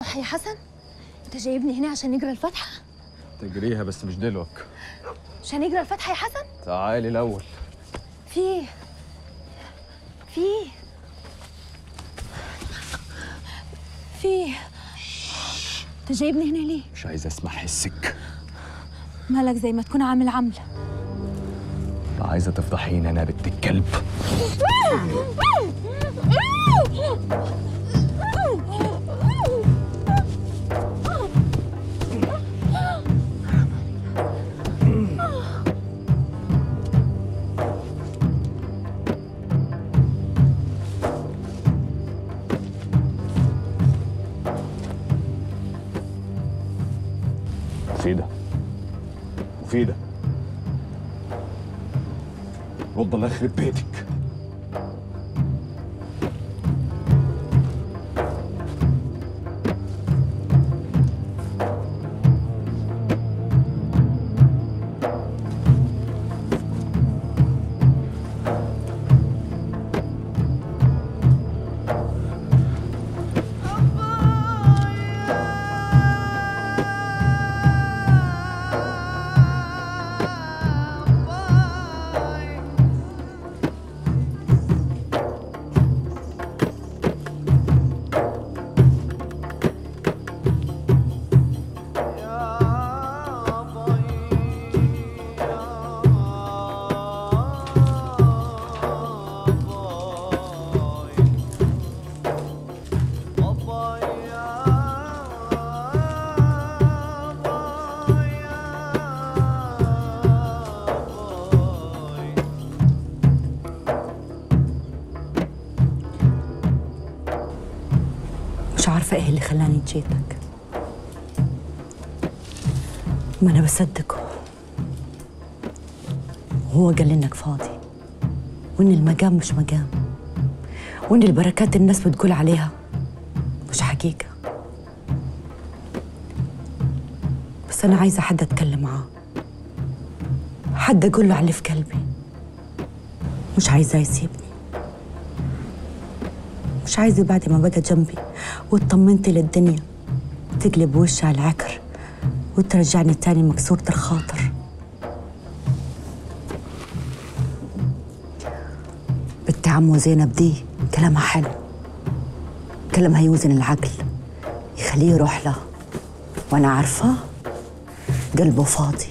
صح يا حسن انت جايبني هنا عشان نقرا الفاتحه تجريها بس مش دلوك عشان نقرا الفاتحه يا حسن تعالي الاول في في في انت جايبني هنا ليه مش عايز اسمع حسك مالك زي ما تكون عامل عمله عايزه تفضحيني انا بنت الكلب مفيدة مفيدة رد الله يخرب بيتك مش عارفة ايه اللي خلاني جيتك ما انا بصدقه هو قال لي انك فاضي وان المقام مش مقام وان البركات الناس بتقول عليها مش حقيقة بس انا عايزة حد اتكلم معاه حد اقول له على اللي في قلبي مش عايزاه يسيبني مش عايزة بعد ما بقى جنبي واطمنت للدنيا تقلب وشي على العكر وترجعني تاني مكسورة الخاطر بنت عمو زينب دي كلامها حلو كلامها يوزن العقل يخليه يروح لها وانا عارفة قلبه فاضي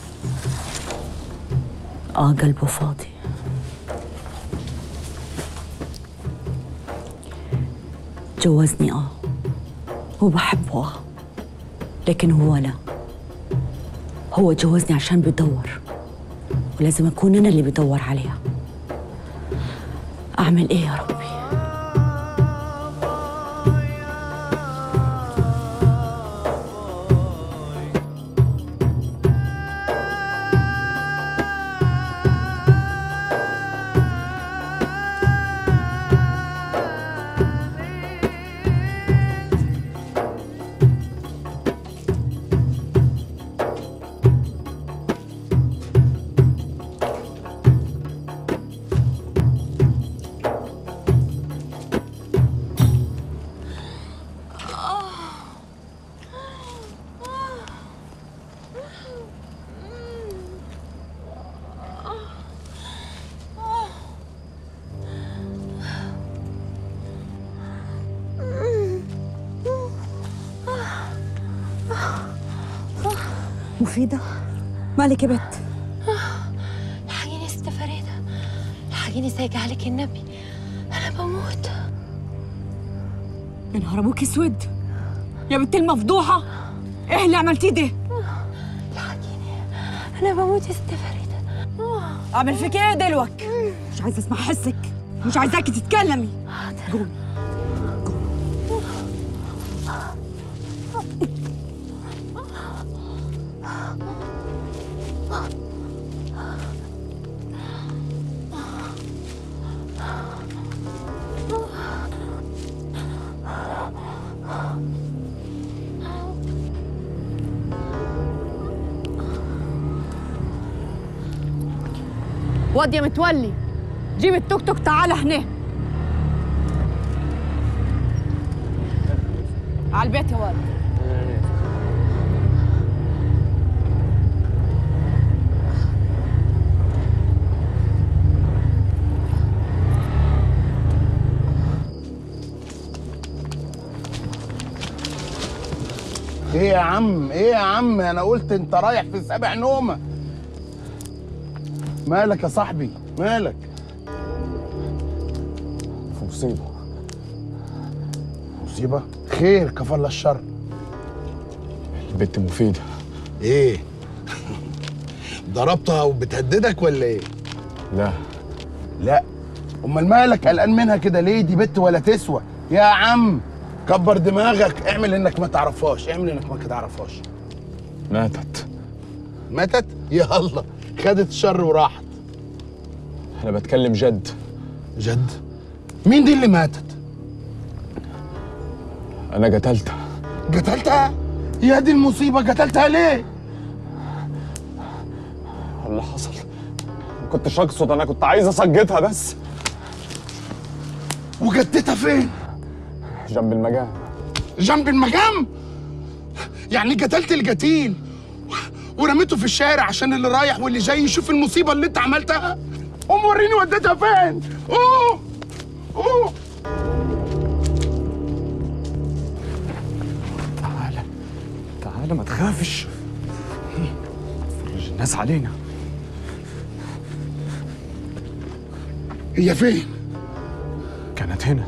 اه قلبه فاضي جوزني اه وبحبه اه لكن هو لا هو جوزني عشان بيدور ولازم اكون انا اللي بدور عليها اعمل ايه يا ربي مفيدة مالك يا بت الحقيني يا ست فريده الحقيني سايق عليك النبي انا بموت يا نهار ابوك اسود يا بنت المفضوحة ايه اللي عملتيه ده؟ الحقيني انا بموت يا ست فريده اعمل فيك ايه دلوك؟ مش عايزة اسمع حسك مش عايزاكي تتكلمي قومي واد يا متولي جيب التوك توك تعالى هنا على البيت يا ولد ايه يا عم ايه يا عم انا قلت انت رايح في سابع نومه مالك يا صاحبي مالك في مصيبة مصيبه خير كفل الشر البت مفيدة ايه ضربتها وبتهددك ولا ايه لا لا امال مالك قلقان منها كده ليه دي بنت ولا تسوى يا عم كبر دماغك اعمل انك ما تعرفهاش اعمل انك ما تعرفهاش ماتت ماتت يلا خدت الشر وراحت أنا بتكلم جد جد مين دي اللي ماتت أنا قتلتها قتلتها يا دي المصيبه قتلتها ليه اللي حصل ما كنتش أقصد أنا كنت عايز أسجدها بس وجدتها فين جنب المجال جنب المجام يعني قتلت القتيل ورميته في الشارع عشان اللي رايح واللي جاي يشوف المصيبه اللي انت عملتها قوم وريني وديتها فين اوه اوه تعالى تعالى ما تخافش فرج الناس علينا هي فين كانت هنا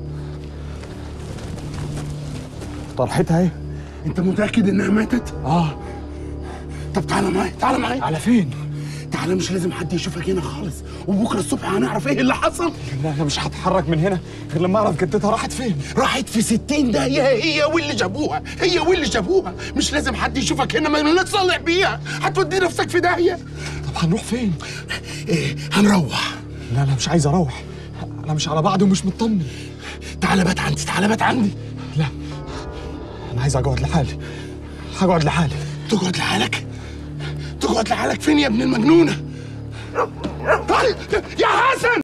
طرحتها ايه انت متاكد انها ماتت اه طب تعالى معايا تعالى معايا على فين تعالى مش لازم حد يشوفك هنا خالص وبكره الصبح هنعرف ايه اللي حصل لا انا مش هتحرك من هنا غير لما اعرف جدتها راحت فين راحت في ستين داهية هي واللي جابوها هي واللي جابوها مش لازم حد يشوفك هنا ما نتصلح بيها هتودي نفسك في داهية طب هنروح فين ايه هنروح لا لا مش عايز اروح انا مش على بعضي ومش مطمن تعالى بات عندي تعالى بات عندي لا انا عايز اقعد لحالي هقعد لحالي تقعد لحالك تقعد لحالك فين يا ابن المجنونة طيب يا حسن